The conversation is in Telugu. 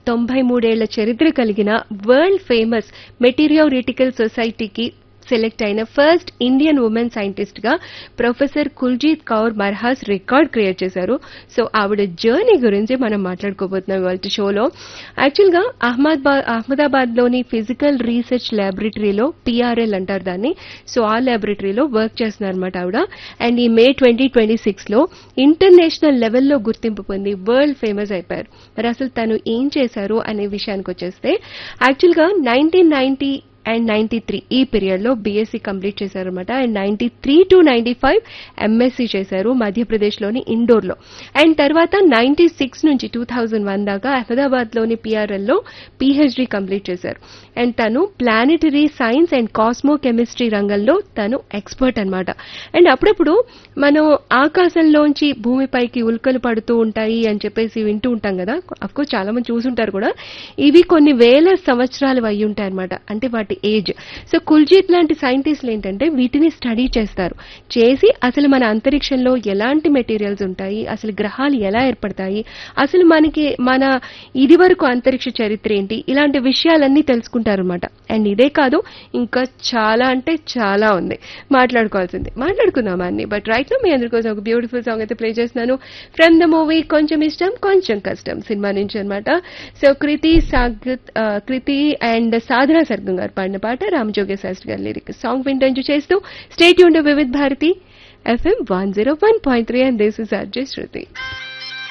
తొంభై మూడేళ్ల చరిత్ర కలిగిన వరల్డ్ ఫేమస్ మెటీరియోరిటికల్ సొసైటీకి సెలెక్ట్ అయిన ఫస్ట్ ఇండియన్ ఉమెన్ సైంటిస్ట్ గా professor Kuljeet Kaur Marhas record create చేశారు సో ఆవిడ జర్నీ గురించి మనం మాట్లాడుకోబోతున్నాం ఇవాళ షోలో యాక్చువల్ గా అహ్మదాబాద్ అహ్మదాబాద్ లోని ఫిజికల్ రీసెర్చ్ ల్యాబొరేటరీలో పిఆర్ఎల్ అంటారు దాన్ని సో ఆ ల్యాబొరేటరీలో వర్క్ చేస్తున్నారు అనమాట ఆవిడ అండ్ ఈ మే ట్వంటీ ట్వంటీ సిక్స్ లో ఇంటర్నేషనల్ లెవెల్లో గుర్తింపు పొంది వరల్డ్ ఫేమస్ అయిపోయారు మరి అసలు తను ఏం చేశారు అనే విషయానికి వచ్చేస్తే యాక్చువల్ గా nineteen ninety and ninety three ఈ పీరియడ్ లో బీఎస్సీ కంప్లీట్ చేశారనమాట and ninety three to ninety five MSc చేశారు మధ్యప్రదేశ్ లోని ఇండోర్ లో అండ్ తర్వాత నైన్టీ సిక్స్ నుంచి టూ థౌజండ్ వన్ దాకా అహ్మదాబాద్ లోని పిఆర్ఎల్ లో పిహెచ్డి కంప్లీట్ చేశారు అండ్ తను planetary science and cosmochemistry రంగంలో తను ఎక్స్పర్ట్ అన్నమాట అండ్ అప్పుడప్పుడు మనం ఆకాశంలోంచి భూమిపైకి ఉల్కలు పడుతూ ఉంటాయి అని చెప్పేసి వింటూ ఉంటాం కదా అఫ్కోర్స్ చాలా మంది చూసుంటారు కూడా ఇవి కొన్ని వేల సంవత్సరాలు అయి ఉంటాయి అనమాట అంటే వాటి ఏజ్ సో కుల్జీత్ లాంటి సైంటిస్టులు ఏంటంటే వీటిని స్టడీ చేస్తారు చేసి అసలు మన అంతరిక్షంలో ఎలాంటి మెటీరియల్స్ ఉంటాయి అసలు గ్రహాలు ఎలా ఏర్పడతాయి అసలు మనకి మన ఇది వరకు అంతరిక్ష చరిత్ర ఏంటి ఇలాంటి విషయాలన్నీ తెలుసుకుంటారనమాట అండ్ ఇదే కాదు ఇంకా చాలా అంటే చాలా ఉంది మాట్లాడుకోవాల్సింది మాట్లాడుకుందాం అన్ని బట్ రైట్ లో మీ అందరి కోసం ఒక బ్యూటిఫుల్ సాంగ్ అయితే ప్లే చేస్తున్నాను ఫ్రమ్ ద మూవీ కొంచెం ఇష్టం కొంచెం కష్టం సినిమా నుంచి అనమాట సో కృతి సాగత్ ఆ, కృతి అండ్ సాధన సర్గం గారు పాడిన పాట రామజోగే శాస్త్రి గారి లిరిక్ సాంగ్ వింటూ చేస్తూ స్టేట్ యూన్ Vividh Bharati FM one zero one point three and this is RJ Shruti